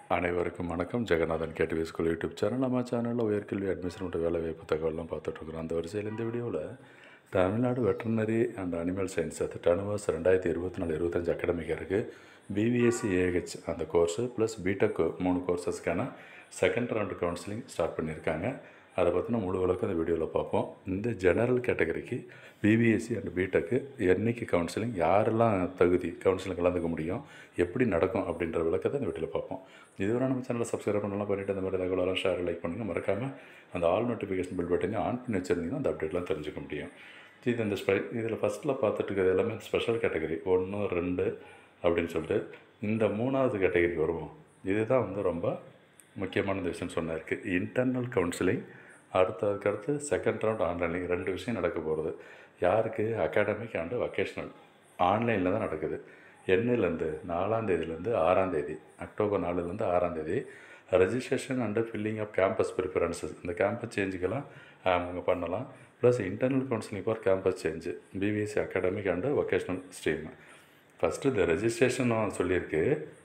அனைவருக்கும் வணக்கம் Jeganathan KTV school YouTube channel நம்ம சேனலில் உயர்கல்வி அட்மிஷன் மற்றும் வேலைவாய்ப்பு தகவல்லாம் பார்த்துட்ருக்குறோம் அந்த வரிசையில் இந்த வீடியோவில் Tamil Nadu veterinary and animal science அது டனுவர்ஸ் ரெண்டாயிரத்தி இருபத்தி நாலு இருபத்தஞ்சு அகாடமிக் இருக்குது பிவிஎஸ்சி ஏஹெச் அந்த கோர்ஸு ப்ளஸ் பிடெக் மூணு கோர்சஸ்க்கான செகண்ட் ரவுண்டு கவுன்சிலிங் ஸ்டார்ட் பண்ணியிருக்காங்க அதை பற்றின முழு விளக்கம் இந்த வீடியோவில் பார்ப்போம் இந்த ஜெனரல் கேட்டகரிக்கு பிபிஎஸ்சி அண்ட் பிடெக்கு என்னைக்கு கவுன்சிலிங் யாரெல்லாம் தகுதி கவுன்சிலிங் கலந்துக்க முடியும் எப்படி நடக்கும் அப்படின்ற விளக்கத்தை இந்த வீடியோவில் பார்ப்போம் இதுவரை நம்ம சேனலை சப்ஸ்கிரைப் பண்ணலாம் பண்ணிவிட்டு அந்த மாதிரி தகவலெல்லாம் ஷேர் லைக் பண்ணுங்கள் மறக்காமல் அந்த ஆல் நோட்டிஃபிகேஷன் பில் பட்டனை ஆன் பண்ணி வச்சுருந்தீங்கன்னா அந்த அப்டேட்லாம் தெரிஞ்சுக்க முடியும் இது இந்த ஸ்பெ இதில் ஃபஸ்ட்டில் பார்த்துட்டு இருக்கிறது எல்லாமே ஸ்பெஷல் கேட்டகரி ஒன்று ரெண்டு அப்படின்னு சொல்லிட்டு இந்த மூணாவது கேட்டகரி வருவோம் இதுதான் வந்து ரொம்ப முக்கியமான விஷயம் சொன்னா இருக்குது இன்டர்னல் கவுன்சிலிங் அடுத்ததுக்கு அடுத்து செகண்ட் ரவுண்ட் ஆன்லைனிங் ரெண்டு விஷயம் நடக்க போகிறது யாருக்கு அகாடமிக் அண்டு வொக்கேஷ்னல் ஆன்லைனில் தான் நடக்குது என்னையிலேருந்து நாலாம் தேதியிலேருந்து ஆறாம் தேதி அக்டோபர் நாலுலேருந்து ஆறாம் தேதி registration and filling of campus preferences இந்த கேம்பஸ் சேஞ்சுக்கெல்லாம் அவங்க பண்ணலாம் plus internal counselling for campus change BVSc academic and vocational stream first இந்த ரெஜிஸ்ட்ரேஷன் சொல்லியிருக்கு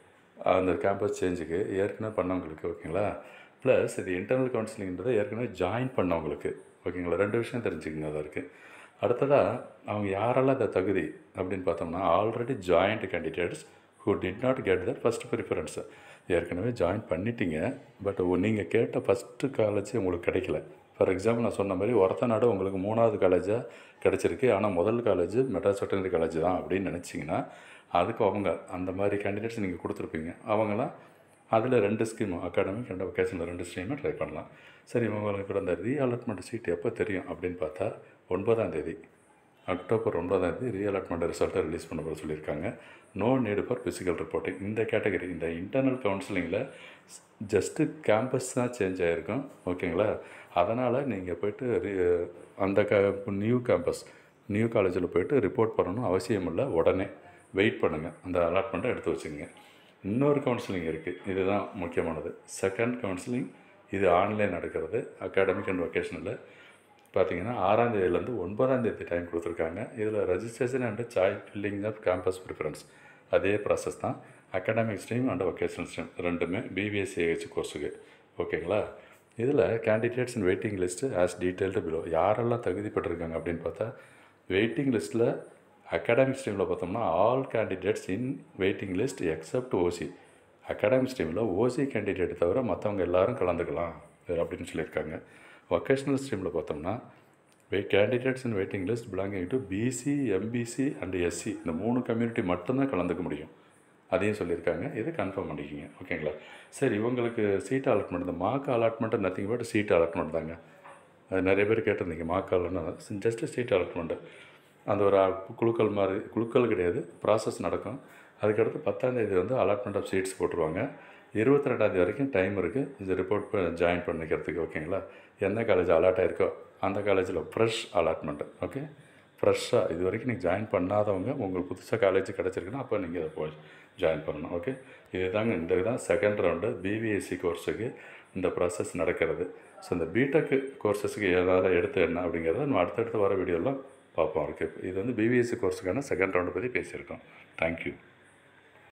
அந்த கேம்பஸ் சேஞ்சுக்கு ஏற்கனவே பண்ணவங்களுக்கு ஓகேங்களா ப்ளஸ் இது இன்டர்னல் கவுன்சிலிங்ன்றதை ஏற்கனவே ஜாயின் பண்ணவங்களுக்கு ஓகேங்களா ரெண்டு விஷயம் தெரிஞ்சுக்கங்க அதை இருக்குது அடுத்ததாக அவங்க யாரெல்லாம் இந்த தகுதி அப்படின்னு பார்த்தோம்னா already joined candidates who did not get their first preference ஏற்கனவே ஜாயின் பண்ணிட்டீங்க பட் நீங்கள் கேட்ட ஃபஸ்ட்டு காலேஜ் உங்களுக்கு கிடைக்கல ஃபார் எக்ஸாம்பிள் நான் சொன்ன மாதிரி ஒருத்த நாடு உங்களுக்கு மூணாவது காலேஜாக கிடச்சிருக்கு ஆனால் முதல் காலேஜ் மெட்ராஸ் வெட்டனரி காலேஜ் தான் அப்படின்னு நினச்சிங்கன்னா அதுக்கு அவங்க அந்த மாதிரி கேண்டிடேட்ஸ் நீங்கள் கொடுத்துருப்பீங்க அவங்களாம் அதில் ரெண்டு ஸ்கீம் அகாடமிக் அண்ட் வொகேஷனில் ரெண்டு ஸ்ட்ரீமும் ட்ரை பண்ணலாம் சரி இவங்களுக்கு கூட அந்த ரீஅலாட்மெண்ட் சீட் எப்போ தெரியும் அப்படின்னு பார்த்தா ஒன்பதாம் தேதி அக்டோபர் ஒன்பதாம் தேதி ரீஅலாட்மெண்ட் ரிசல்ட்டை ரிலீஸ் பண்ண போக சொல்லியிருக்காங்க no need for physical reporting இந்த கேட்டகரி இந்த இன்டர்னல் கவுன்சிலிங்கில் ஜஸ்ட்டு கேம்பஸ் தான் சேஞ்ச் ஆகிருக்கும் ஓகேங்களா அதனால் நீங்கள் போயிட்டு re- அந்த க நியூ கேம்பஸ் நியூ காலேஜில் போயிட்டு ரிப்போர்ட் பண்ணணும் அவசியம் இல்லை உடனே வெயிட் பண்ணுங்கள் அந்த அலாட்மெண்ட்டை எடுத்து வச்சுக்கோங்க இன்னொரு கவுன்சிலிங் இருக்குது இதுதான் முக்கியமானது செகண்ட் கவுன்சிலிங் இது ஆன்லைன் நடக்கிறது அகாடமிக் அண்ட் வொகேஷனில் பார்த்தீங்கன்னா ஆறாம் தேதியிலேருந்து ஒன்பதாம் தேதி டைம் கொடுத்துருக்காங்க இதில் registration and choice filling of campus preference அதே ப்ராசஸ் தான் academic stream and vocational stream ரெண்டுமே பிபிஎஸ்சிஹெச் கோர்ஸுக்கு ஓகேங்களா இதில் candidates in waiting list as detailed below யாரெல்லாம் தகுதி பெற்றிருக்காங்க அப்படின்னு பார்த்தா வெயிட்டிங் லிஸ்ட்டில் அகாடமிக் ஸ்ட்ரீமில் பார்த்தோம்னா all candidates in waiting list except OC academic ஸ்ட்ரீமில் ஓசி கேண்டிடேட் தவிர மற்றவங்க எல்லாரும் கலந்துக்கலாம் இது அப்படின்னு சொல்லியிருக்காங்க வொக்கேஷ்னல் ஸ்ட்ரீமில் பார்த்தோம்னா wait candidates in waiting list belonging to BC MBC and SC இந்த மூணு கம்யூனிட்டி மட்டும்தான் கலந்துக்க முடியும் அதையும் சொல்லியிருக்காங்க இதை கன்ஃபார்ம் பண்ணிக்கிங்க ஓகேங்களா சரி இவங்களுக்கு சீட் அலாட்மெண்ட் இந்த mark allotment nothing but seat allotment தாங்க அது நிறைய பேர் கேட்டிருந்தீங்க mark allotment just seat allotment அந்த ஒரு அ- குழுக்கள் மாதிரி குழுக்கள் கிடையாது ப்ராசஸ் நடக்கும் அதுக்கடுத்து பத்தாந்தேதி வந்து அலாட்மெண்ட் ஆஃப் சீட்ஸ் போட்டுருவாங்க இருபத்தி ரெண்டாந்தேதி வரைக்கும் டைம் இருக்குது இது ரிப்போர்ட் ஜாயின் பண்ணிக்கிறதுக்கு ஓகேங்களா எந்த காலேஜ் அலாட் ஆயிருக்கோ அந்த காலேஜில் ஃப்ரெஷ் அலாட்மெண்ட்டு ஓகே ஃப்ரெஷ்ஷாக இது வரைக்கும் நீங்கள் ஜாயின் பண்ணாதவங்க உங்களுக்கு புதுசாக காலேஜ் கிடச்சிருக்குன்னா அப்போ நீங்கள் அதை போய் ஜாயின் பண்ணணும் ஓகே இதுதாங்க இந்த இதுதான் செகண்ட் ரவுண்டு பிபிஎஸ்சி கோர்ஸுக்கு இந்த ப்ராசஸ் நடக்கிறது ஸோ இந்த பிடெக் கோர்சஸுக்கு ஏதாவது எடுத்து என்ன அப்படிங்கிறத நம்ம அடுத்தடுத்து வர வீடியோவில் பார்ப்போம் இருக்குது இது வந்து பிபிஎஸ்சி கோர்ஸுக்கான செகண்ட் ரவுண்டை பற்றி பேசியிருக்கோம் தேங்க்யூ